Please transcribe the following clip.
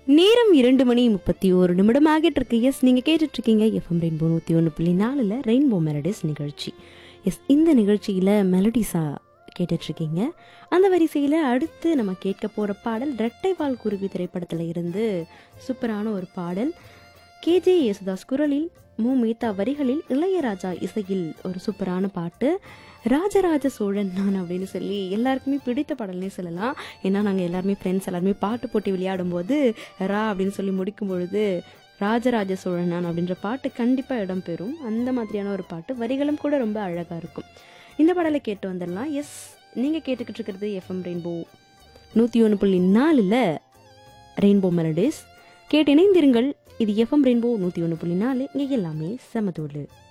நேரம் இரண்டு மணி முப்பத்தி ஒரு நிமிடம் ஆகிட்டு இருக்கு எஸ் நீங்க கேட்டுட்டு இருக்கீங்க எஃப்எம் ரெயின்போ நூத்தி ஒன்று புள்ளி நாலுல ரெயின்போ மெலடிஸ் நிகழ்ச்சி எஸ் இந்த நிகழ்ச்சியில மெலடிஸா கேட்டுட்டு இருக்கீங்க அந்த வரிசையில் அடுத்து நம்ம கேட்க போகிற பாடல் ரெட்டைவால் குருவி திரைப்படத்தில் இருந்து சூப்பரான ஒரு பாடல் கேஜே யேசுதாஸ் குரலில் மு மேத்தா வரிகளில் இளையராஜா இசையில் ஒரு சூப்பரான பாட்டு ராஜராஜ சோழன் நான் அப்படின்னு சொல்லி எல்லாருக்குமே பிடித்த பாடல்னே சொல்லலாம் ஏன்னா நாங்கள் எல்லாருமே ஃப்ரெண்ட்ஸ் எல்லாருமே பாட்டு போட்டி விளையாடும்போது ரா அப்படின்னு சொல்லி முடிக்கும் பொழுது ராஜராஜ சோழன் நான் அப்படின்ற பாட்டு கண்டிப்பாக இடம்பெறும் அந்த மாதிரியான ஒரு பாட்டு வரிகளும் கூட ரொம்ப அழகாக இருக்கும் இந்த பாடலை கேட்டு வந்துடலாம் எஸ் நீங்கள் கேட்டுக்கிட்டு இருக்கிறது எஃப்எம் ரெயின்போ நூற்றி ஒன்று புள்ளி நாலில் ரெயின்போ மெலடிஸ் கேட்டு இணைந்திருங்கள் இது எஃப்எம் ரெயின்போ நூற்றி ஒன்று புள்ளி நாலு இங்கே எல்லாமே சமதோடு